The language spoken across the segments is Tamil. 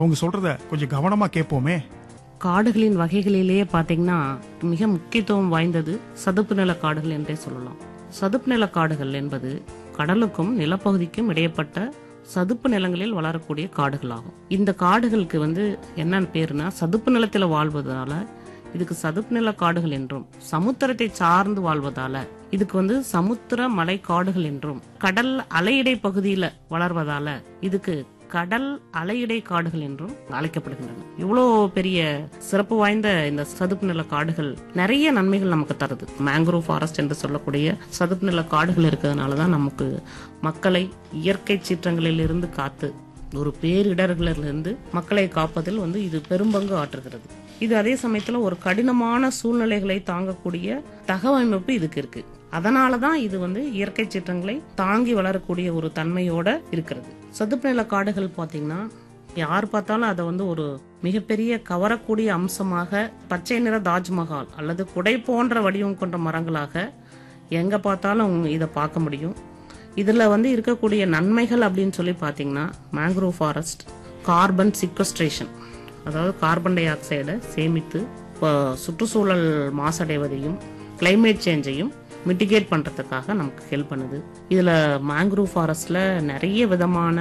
அவங்க சொல்றத கொஞ்சம் கவனமா கேட்போமே காடுகளின் வகைகளிலேயே பார்த்தீங்கன்னா மிக முக்கியத்துவம் வாய்ந்தது சதுப்பு நில காடுகள் என்றே சொல்லலாம் சதுப்பு நில காடுகள் என்பது கடலுக்கும் நிலப்பகுதிக்கும் இடையப்பட்ட சதுப்பு நிலங்களில் வளரக்கூடிய காடுகள் ஆகும் இந்த காடுகளுக்கு வந்து என்ன பேருனா சதுப்பு நிலத்தில் வாழ்வதால இதுக்கு சதுப்பு நில காடுகள் என்றும் சமுத்திரத்தை சார்ந்து வாழ்வதால இதுக்கு வந்து சமுத்திர மலை காடுகள் என்றும் கடல் அலையிடை பகுதியில வளர்வதால இதுக்கு கடல் அலையிடை காடுகள் என்றும் அழைக்கப்படுகின்றன இவ்வளோ பெரிய சிறப்பு வாய்ந்த இந்த சதுப்பு நில காடுகள் நிறைய நன்மைகள் நமக்கு தருது மேங்க்ரோவ் ஃபாரஸ்ட் என்று சொல்லக்கூடிய சதுப்பு நில காடுகள் இருக்கிறதுனால தான் நமக்கு மக்களை இயற்கை சீற்றங்களில் இருந்து காத்து ஒரு பேரிடர்களிலிருந்து மக்களை காப்பதில் வந்து இது பெரும்பங்கு ஆற்றுகிறது இது அதே சமயத்துல ஒரு கடினமான சூழ்நிலைகளை தாங்கக்கூடிய தகவமைப்பு இதுக்கு இருக்கு அதனால தான் இது வந்து இயற்கை சீற்றங்களை தாங்கி வளரக்கூடிய ஒரு தன்மையோட இருக்கிறது சதுப்பு நில காடுகள் பார்த்தீங்கன்னா யார் பார்த்தாலும் அதை வந்து ஒரு மிகப்பெரிய கவரக்கூடிய அம்சமாக பச்சை நிற தாஜ்மஹால் அல்லது குடை போன்ற வடிவம் கொண்ட மரங்களாக எங்க பார்த்தாலும் இதை பார்க்க முடியும் இதுல வந்து இருக்கக்கூடிய நன்மைகள் அப்படின்னு சொல்லி பார்த்தீங்கன்னா மேங்க்ரோவ் ஃபாரஸ்ட் கார்பன் சிக்வஸ்ட்ரேஷன் அதாவது கார்பன் டை ஆக்சைடை சேமித்து இப்போ சுற்றுச்சூழல் மாசடைவதையும் கிளைமேட் சேஞ்சையும் மிட்டிகேட் பண்ணுறதுக்காக நமக்கு ஹெல்ப் பண்ணுது இதில் மேங்க்ரூவ் ஃபாரஸ்டில் நிறைய விதமான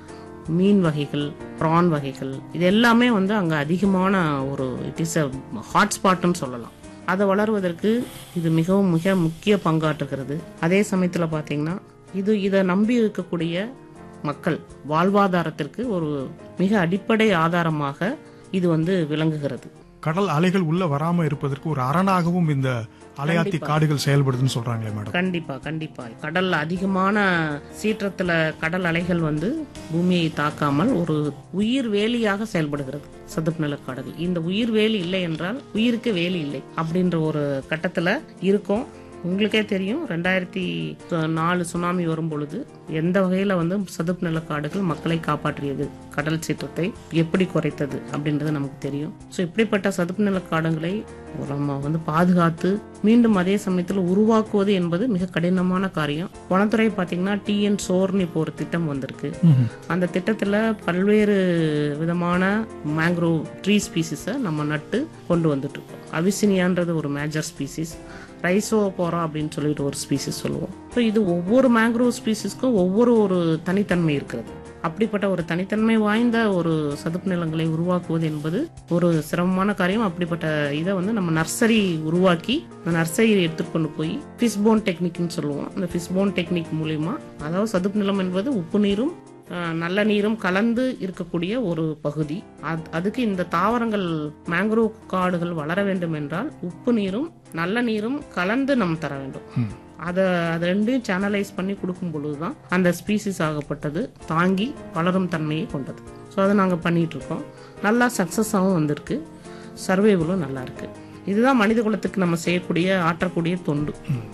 மீன் வகைகள் ப்ரான் வகைகள் இது எல்லாமே வந்து அங்கே அதிகமான ஒரு இட் இஸ் அ ஹாட்ஸ்பாட்னு சொல்லலாம் அதை வளர்வதற்கு இது மிகவும் மிக முக்கிய பங்காற்றுகிறது அதே சமயத்தில் பார்த்தீங்கன்னா இது இதை நம்பி இருக்கக்கூடிய மக்கள் வாழ்வாதாரத்திற்கு ஒரு மிக அடிப்படை ஆதாரமாக இது வந்து விளங்குகிறது கடல் அலைகள் உள்ள வராம இருப்பதற்கு ஒரு அரணாகவும் இந்த அலையாத்தி காடுகள் செயல்படுதுன்னு சொல்றாங்களே மேடம் கண்டிப்பா கண்டிப்பா கடல் அதிகமான சீற்றத்துல கடல் அலைகள் வந்து பூமியை தாக்காமல் ஒரு உயிர் வேலியாக செயல்படுகிறது சதுப்பு நில காடுகள் இந்த உயிர் வேலி இல்லை என்றால் உயிருக்கு வேலி இல்லை அப்படின்ற ஒரு கட்டத்துல இருக்கும் உங்களுக்கே தெரியும் ரெண்டாயிரத்தி நாலு சுனாமி வரும் பொழுது எந்த வகையில வந்து சதுப்பு நில காடுகள் மக்களை காப்பாற்றியது கடல் சீற்றத்தை எப்படி குறைத்தது அப்படின்றது நமக்கு தெரியும் ஸோ இப்படிப்பட்ட சதுப்பு நில காடுகளை நம்ம வந்து பாதுகாத்து மீண்டும் அதே சமயத்தில் உருவாக்குவது என்பது மிக கடினமான காரியம் வனத்துறை பார்த்தீங்கன்னா டிஎன் சோர்னு இப்போ ஒரு திட்டம் வந்திருக்கு அந்த திட்டத்தில் பல்வேறு விதமான மேங்க்ரோவ் ட்ரீ ஸ்பீசிஸை நம்ம நட்டு கொண்டு வந்துட்டு இருக்கோம் அவிசினியான்றது ஒரு மேஜர் ஸ்பீசிஸ் ரைசோபோரா அப்படின்னு சொல்லிட்டு ஒரு ஸ்பீசிஸ் சொல்லுவோம் ஸோ இது ஒவ்வொரு மேங்க்ரோவ் ஸ்பீசிஸ்க்கும் ஒவ்வொரு ஒரு தனித்தன்மை இருக்கிறது அப்படிப்பட்ட ஒரு தனித்தன்மை வாய்ந்த ஒரு சதுப்பு நிலங்களை உருவாக்குவது என்பது ஒரு சிரமமான காரியம் அப்படிப்பட்ட இதை வந்து நம்ம நர்சரி உருவாக்கி அந்த நர்சரியை எடுத்துட்டு கொண்டு போய் ஃபிஷ்போன் டெக்னிக்னு சொல்லுவோம் அந்த ஃபிஷ்போன் டெக்னிக் மூலியமா அதாவது சதுப்பு நிலம் என்பது உப்பு நீரும் அஹ், நல்ல நீரும் கலந்து இருக்கக்கூடிய ஒரு பகுதி அது- அதுக்கு இந்த தாவரங்கள் மேங்க்ரோவ் காடுகள் வளர வேண்டும் என்றால் உப்பு நீரும் நல்ல நீரும் கலந்து நம்ம தர வேண்டும் அதை அது ரெண்டையும் சேனலைஸ் பண்ணி கொடுக்கும் பொழுதுதான் அந்த ஸ்பீசிஸ் ஆகப்பட்டது தாங்கி வளரும் தன்மையை கொண்டது ஸோ அதை நாங்கள் பண்ணிட்டு இருக்கோம் நல்லா சக்ஸஸாகவும் வந்திருக்கு சர்வேவலும் நல்லா இருக்கு இதுதான் மனித குலத்துக்கு நம்ம செய்யக்கூடிய ஆற்றக்கூடிய தொண்டு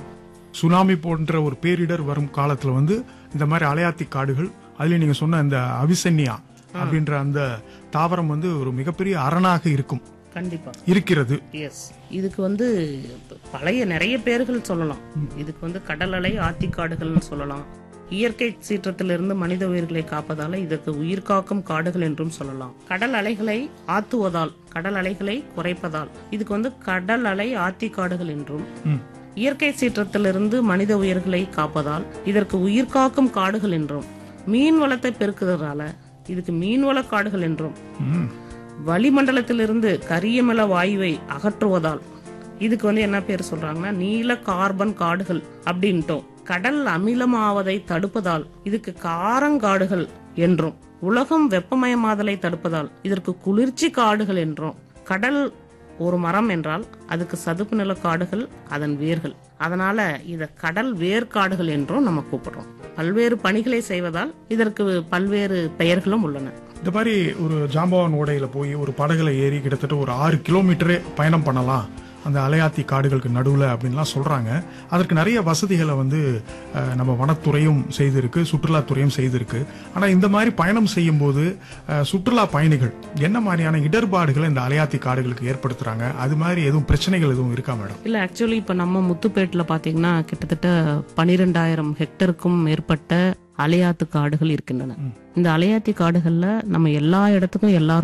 சுனாமி போன்ற ஒரு பேரிடர் வரும் காலத்துல வந்து இந்த மாதிரி அலையாத்தி காடுகள் அதுல நீங்க சொன்ன இந்த அவிசன்யா அப்படின்ற அந்த தாவரம் வந்து ஒரு மிகப்பெரிய அரணாக இருக்கும் கண்டிப்பா இருக்கிறது எஸ் இதுக்கு வந்து பழைய நிறைய பேர்கள் சொல்லலாம் இதுக்கு வந்து கடல் அலை ஆத்திக்காடுகள்னு சொல்லலாம் இயற்கை சீற்றத்திலிருந்து மனித உயிர்களை காப்பதால இதற்கு உயிர் காக்கும் காடுகள் என்றும் சொல்லலாம் கடல் அலைகளை ஆத்துவதால் கடல் அலைகளை குறைப்பதால் இதுக்கு வந்து கடல் அலை ஆத்திக்காடுகள் என்றும் ம். இயற்கை சீற்றத்திலிருந்து மனித உயிர்களை காப்பதால் இதற்கு உயிர் காக்கும் காடுகள் என்றும் மீன் வளத்தை பெருக்குறதால இதுக்கு மீன்வள காடுகள் என்றும் ம். வளிமண்டலத்திலிருந்து கரியமில வாயுவை அகற்றுவதால் இதுக்கு வந்து என்ன பேர் சொல்றாங்கன்னா நீல கார்பன் காடுகள் அப்படின்ட்டோம் கடல் அமிலமாவதை தடுப்பதால் இதுக்கு காரங்காடுகள் என்றும் உலகம் வெப்பமயமாதலை தடுப்பதால் இதற்கு குளிர்ச்சி காடுகள் என்றும் கடல் ஒரு மரம் என்றால் அதுக்கு சதுப்பு நில காடுகள் அதன் வேர்கள் அதனால இத கடல் வேர்க்காடுகள் என்றும் நம்ம கூப்பிடுறோம் பல்வேறு பணிகளை செய்வதால் இதற்கு பல்வேறு பெயர்களும் உள்ளன இந்த மாதிரி ஒரு ஜாம்பவான் ஓடையில போய் ஒரு படகுல ஏறி கிட்டத்தட்ட ஒரு ஆறு கிலோமீட்டரே பயணம் பண்ணலாம் அந்த அலையாத்தி காடுகளுக்கு நடுவில் அப்படின்லாம் சொல்றாங்க அதற்கு நிறைய வசதிகளை வந்து அஹ், நம்ம வனத்துறையும் செய்திருக்கு சுற்றுலாத்துறையும் செய்திருக்கு ஆனா இந்த மாதிரி பயணம் செய்யும்போது அஹ், சுற்றுலா பயணிகள் என்ன மாதிரியான இடர்பாடுகளை இந்த அலையாத்தி காடுகளுக்கு ஏற்படுத்துறாங்க அது மாதிரி எதுவும் பிரச்சனைகள் எதுவும் இருக்கா மேடம் இல்ல ஆக்சுவலி இப்ப நம்ம முத்துப்பேட்டில் பாத்தீங்கன்னா கிட்டத்தட்ட பனிரெண்டாயிரம் ஹெக்டருக்கும் மேற்பட்ட அலையாத்து காடுகள் இருக்கின்றன இந்த அலையாத்தி காடுகள்ல நம்ம எல்லா இடத்துக்கும் எல்லாரும்